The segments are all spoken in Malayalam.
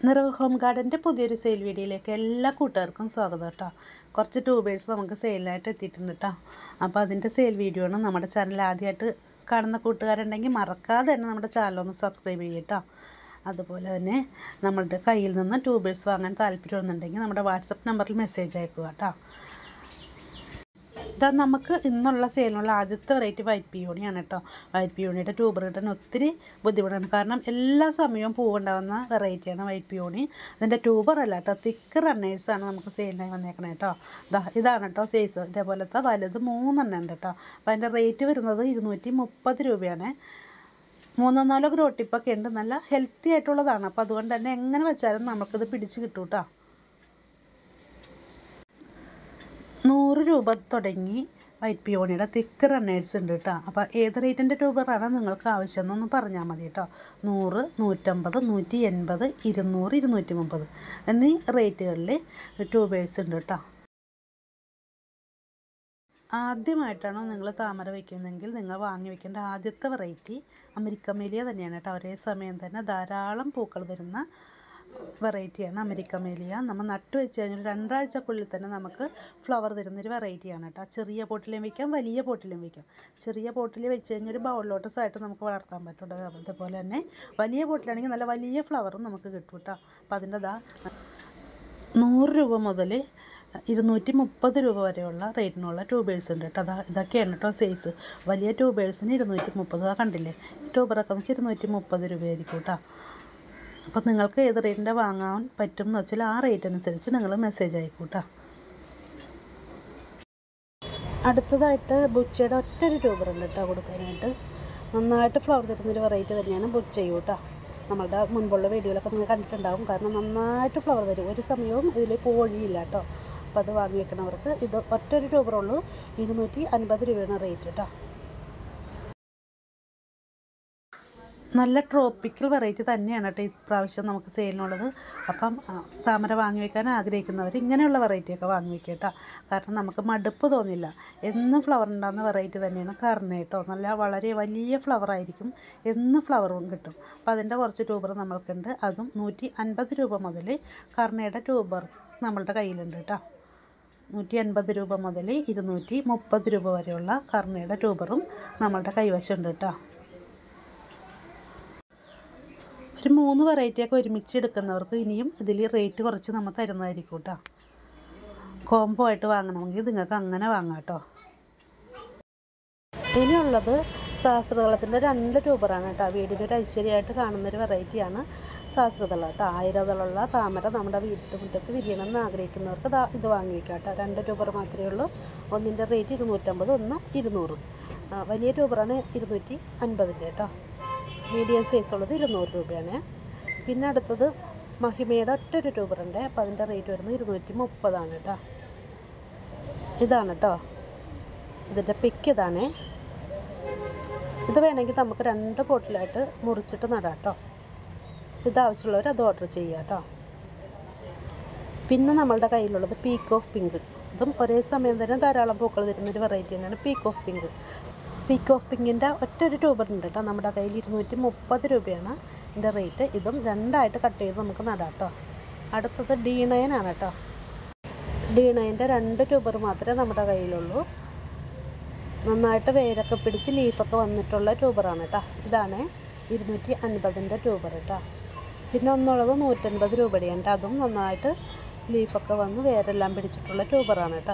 നിറവ് ഹോം ഗാർഡൻ്റെ പുതിയൊരു സെയിൽ വീഡിയോയിലേക്ക് എല്ലാ കൂട്ടുകാർക്കും സ്വാഗതം കേട്ടോ കുറച്ച് ട്യൂബേഴ്സ് നമുക്ക് സെയിലായിട്ട് എത്തിയിട്ടുണ്ട് കേട്ടോ അപ്പോൾ അതിൻ്റെ സെയിൽ വീഡിയോ ആണ് നമ്മുടെ ചാനൽ ആദ്യമായിട്ട് കാണുന്ന കൂട്ടുകാരുണ്ടെങ്കിൽ മറക്കാതെ തന്നെ നമ്മുടെ ചാനലൊന്ന് സബ്സ്ക്രൈബ് ചെയ്യും കേട്ടോ അതുപോലെ തന്നെ നമ്മളുടെ കയ്യിൽ നിന്ന് ട്യൂബേഴ്സ് വാങ്ങാൻ താല്പര്യമുണ്ടെങ്കിൽ നമ്മുടെ വാട്സപ്പ് നമ്പറിൽ മെസ്സേജ് അയക്കുക കേട്ടോ ഇതാ നമുക്ക് ഇന്നുള്ള സെയിലിനുള്ള ആദ്യത്തെ വെറൈറ്റി വൈറ്റ് പിയൂണിയാണ് കേട്ടോ വൈറ്റ് പിയൂണിയുടെ ട്യൂബർ കിട്ടാൻ ഒത്തിരി ബുദ്ധിമുട്ടാണ് കാരണം എല്ലാ സമയവും പൂവുണ്ടാകുന്ന വെറൈറ്റിയാണ് വൈറ്റ് പിയൂണി അതിൻ്റെ ട്യൂബർ അല്ല കേട്ടോ തിക്ക് റണ്ണേഴ്സാണ് നമുക്ക് സെയിലിനായി വന്നേക്കണേ കേട്ടോ ഇതാ ഇതാണ് കേട്ടോ സൈസ് ഇതേപോലത്തെ വലുത് മൂന്നെണ്ണം ഉണ്ട് കേട്ടോ അപ്പോൾ അതിൻ്റെ റേറ്റ് വരുന്നത് ഇരുന്നൂറ്റി മുപ്പത് രൂപയാണ് മൂന്നോ നാലോ ഗ്രോട്ടിപ്പൊക്കെ ഉണ്ട് നല്ല ഹെൽത്തി ആയിട്ടുള്ളതാണ് അപ്പോൾ അതുകൊണ്ട് തന്നെ എങ്ങനെ വെച്ചാലും നമുക്കിത് പിടിച്ച് കിട്ടും കേട്ടോ നൂറ് രൂപ തുടങ്ങി വൈറ്റ് പിയോണിയുടെ തിക്ക് റണ്ണേഴ്സ് ഉണ്ട് കേട്ടോ അപ്പോൾ ഏത് റേറ്റിൻ്റെ ട്യൂബറാണ് നിങ്ങൾക്ക് ആവശ്യം എന്നൊന്ന് പറഞ്ഞാൽ മതി കേട്ടോ നൂറ് നൂറ്റമ്പത് നൂറ്റി എൺപത് ഇരുന്നൂറ് ഇരുന്നൂറ്റി മുപ്പത് എന്നീ റേറ്റുകളിൽ ട്യൂബേഴ്സ് ഉണ്ട് കേട്ടോ ആദ്യമായിട്ടാണോ നിങ്ങൾ താമര വയ്ക്കുന്നതെങ്കിൽ നിങ്ങൾ വാങ്ങി വെക്കേണ്ട ആദ്യത്തെ വെറൈറ്റി അമേരിക്കൻ മേലിയ തന്നെയാണ് കേട്ടോ ഒരേ സമയം തന്നെ ധാരാളം പൂക്കൾ തരുന്ന വെറൈറ്റിയാണ് അമേരിക്കൻ മേലിയ നമ്മൾ നട്ട് വെച്ച് കഴിഞ്ഞാൽ രണ്ടാഴ്ചക്കുള്ളിൽ തന്നെ നമുക്ക് ഫ്ലവർ തരുന്നൊരു വെറൈറ്റിയാണ് കേട്ടോ ചെറിയ പോട്ടിലും വയ്ക്കാം വലിയ പോട്ടിലും വയ്ക്കാം ചെറിയ പോട്ടിൽ വെച്ച് കഴിഞ്ഞാൽ ഒരു ബൗൾ ലോട്ടസ് ആയിട്ട് നമുക്ക് വളർത്താൻ പറ്റും അതുപോലെ തന്നെ വലിയ പോട്ടിലാണെങ്കിൽ നല്ല വലിയ ഫ്ലവറും നമുക്ക് കിട്ടും കേട്ടോ അപ്പോൾ അതിൻ്റെ ദാ നൂറ് രൂപ മുതൽ ഇരുന്നൂറ്റി മുപ്പത് രൂപ വരെയുള്ള റേറ്റിനുള്ള ട്യൂബേഴ്സ് ഉണ്ട് കേട്ടോ അതാ ഇതൊക്കെയാണ് കേട്ടോ സൈസ് വലിയ ട്യൂബേഴ്സിന് ഇരുന്നൂറ്റി മുപ്പത് കണ്ടില്ലേ ട്യൂബറൊക്കെ എന്ന് വെച്ചാൽ ഇരുന്നൂറ്റി മുപ്പത് രൂപയായിരിക്കും കേട്ടോ അപ്പോൾ നിങ്ങൾക്ക് ഏത് റേറ്റിൻ്റെ വാങ്ങാൻ പറ്റും എന്ന് വെച്ചാൽ ആ റേറ്റ് അനുസരിച്ച് നിങ്ങൾ മെസ്സേജ് അയക്കൂട്ടോ അടുത്തതായിട്ട് ബുച്ചയുടെ ഒറ്റൊരു ട്യൂബർ ഉണ്ട് കേട്ടോ കൊടുക്കാനായിട്ട് നന്നായിട്ട് ഫ്ലവർ തരുന്നൊരു വെറൈറ്റി തന്നെയാണ് ബുച്ചയും കേട്ടോ നമ്മളുടെ മുൻപുള്ള വീഡിയോയിലൊക്കെ നിങ്ങൾ കണ്ടിട്ടുണ്ടാവും കാരണം നന്നായിട്ട് ഫ്ലവർ തരും ഒരു സമയവും ഇതിൽ പോഴിയില്ല കേട്ടോ അപ്പോൾ അത് വാങ്ങി വെക്കണവർക്ക് ഇത് ഒറ്റൊരു ട്യൂബറുള്ളൂ ഇരുന്നൂറ്റി അൻപത് രൂപയാണ് റേറ്റ് കേട്ടോ നല്ല ട്രോപ്പിക്കൽ വെറൈറ്റി തന്നെയാണ് കേട്ടോ ഇപ്രാവശ്യം നമുക്ക് സെയിലിനുള്ളത് അപ്പം താമര വാങ്ങി വെക്കാൻ ആഗ്രഹിക്കുന്നവർ ഇങ്ങനെയുള്ള വെറൈറ്റിയൊക്കെ വാങ്ങി വെക്കുക കേട്ടോ കാരണം നമുക്ക് മടുപ്പ് തോന്നില്ല എന്നും ഫ്ലവർ ഉണ്ടാകുന്ന വെറൈറ്റി തന്നെയാണ് കർണ കേട്ടോ നല്ല വളരെ വലിയ ഫ്ലവർ ആയിരിക്കും എന്ന് ഫ്ലവറും കിട്ടും അപ്പോൾ അതിൻ്റെ കുറച്ച് ട്യൂബർ നമ്മൾക്കുണ്ട് അതും നൂറ്റി അൻപത് രൂപ മുതൽ കർണയുടെ ട്യൂബർ നമ്മളുടെ കയ്യിലുണ്ട് കേട്ടോ നൂറ്റി അൻപത് രൂപ മുതൽ ഇരുന്നൂറ്റി മുപ്പത് രൂപ വരെയുള്ള കർണയുടെ ട്യൂബറും നമ്മളുടെ കൈവശമുണ്ട് കേട്ടോ ഒരു മൂന്ന് വെറൈറ്റിയൊക്കെ ഒരുമിച്ച് എടുക്കുന്നവർക്ക് ഇനിയും ഇതിൽ റേറ്റ് കുറച്ച് നമ്മൾ തരുന്നതായിരിക്കും കേട്ടോ കോംബോ ആയിട്ട് വാങ്ങണമെങ്കിൽ നിങ്ങൾക്ക് അങ്ങനെ വാങ്ങാം കേട്ടോ ഇനിയുള്ളത് സഹസ്രദളത്തിൻ്റെ രണ്ട് ട്യൂബറാണ് കേട്ടോ വീടിൻ്റെ ഒരു ഐശ്വര്യമായിട്ട് കാണുന്നൊരു വെറൈറ്റിയാണ് സഹസ്രദളം കേട്ടോ ആയിരതളുള്ള താമര നമ്മുടെ വീട്ടുമുറ്റത്ത് വിരിയണമെന്ന് ആഗ്രഹിക്കുന്നവർക്ക് ദാ ഇത് വാങ്ങി വയ്ക്കാം കേട്ടോ രണ്ട് ട്യൂബർ മാത്രമേ ഉള്ളൂ ഒന്നിൻ്റെ റേറ്റ് ഇരുന്നൂറ്റമ്പത് ഒന്ന് ഇരുന്നൂറ് വലിയ ട്യൂബറാണ് ഇരുന്നൂറ്റി അൻപതിൻ്റെ കേട്ടോ മീഡിയം സൈസ് ഉള്ളത് ഇരുന്നൂറ് രൂപയാണ് പിന്നെ അടുത്തത് മഹിമയുടെ ഒറ്റൊരു ട്യൂബറുണ്ട് അപ്പോൾ അതിൻ്റെ റേറ്റ് വരുന്നത് ഇരുന്നൂറ്റി മുപ്പതാണ് കേട്ടോ ഇതാണ് കേട്ടോ ഇതിൻ്റെ പിക്ക് ഇതാണേ ഇത് വേണമെങ്കിൽ നമുക്ക് രണ്ട് പോട്ടിലായിട്ട് മുറിച്ചിട്ട് നടാം കേട്ടോ ഇത് ആവശ്യമുള്ളവർ അത് ഓർഡർ ചെയ്യുക കേട്ടോ പിന്നെ നമ്മളുടെ കയ്യിലുള്ളത് പീക്ക് ഓഫ് പിങ്ക് ഇതും ഒരേ സമയം തന്നെ ധാരാളം പൂക്കൾ തരുന്നൊരു വെറൈറ്റി തന്നെയാണ് peak of pink peak of പിങ്കിൻ്റെ ഒറ്റൊരു ട്യൂബർ ഉണ്ട് കേട്ടോ നമ്മുടെ കയ്യിൽ ഇരുന്നൂറ്റി മുപ്പത് രൂപയാണ് ഇതിൻ്റെ റേറ്റ് ഇതും രണ്ടായിട്ട് കട്ട് ചെയ്ത് നമുക്ക് നടാം കേട്ടോ അടുത്തത് ഡി നയനാണ് കേട്ടോ ഡി നയൻ്റെ രണ്ട് ട്യൂബർ മാത്രമേ നമ്മുടെ കയ്യിലുള്ളൂ നന്നായിട്ട് വേരൊക്കെ പിടിച്ച് ലീഫൊക്കെ വന്നിട്ടുള്ള ട്യൂബറാണ് കേട്ടോ ഇതാണ് ഇരുന്നൂറ്റി അൻപതിൻ്റെ ട്യൂബർ കേട്ടോ പിന്നെ ഒന്നുള്ളത് നൂറ്റൻപത് രൂപയുടെയാണ് കേട്ടോ അതും നന്നായിട്ട് ലീഫൊക്കെ വന്ന് വേരെല്ലാം പിടിച്ചിട്ടുള്ള ട്യൂബറാണ് കേട്ടോ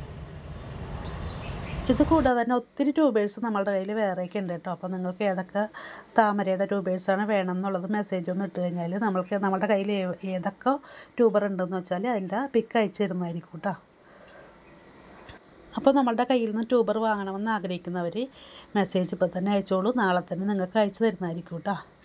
ഇത് കൂടാതെ തന്നെ ഒത്തിരി ട്യൂബേഴ്സ് നമ്മളുടെ കയ്യിൽ വേറെയൊക്കെ ഉണ്ട് കേട്ടോ അപ്പോൾ നിങ്ങൾക്ക് ഏതൊക്കെ താമരയുടെ ട്യൂബേഴ്സാണ് വേണം എന്നുള്ളത് മെസ്സേജ് ഒന്ന് ഇട്ട് കഴിഞ്ഞാൽ നമ്മൾക്ക് നമ്മുടെ കയ്യിൽ ഏതൊക്കെ ട്യൂബർ ഉണ്ടെന്ന് വെച്ചാൽ അതിൻ്റെ പിക്ക് അയച്ചു തരുന്നതായിരിക്കും കേട്ടോ അപ്പോൾ നമ്മളുടെ കയ്യിൽ നിന്ന് ട്യൂബർ വാങ്ങണമെന്ന് ആഗ്രഹിക്കുന്നവർ മെസ്സേജ് ഇപ്പോൾ തന്നെ അയച്ചോളൂ നാളെ തന്നെ നിങ്ങൾക്ക് അയച്ചു തരുന്നതായിരിക്കും കേട്ടോ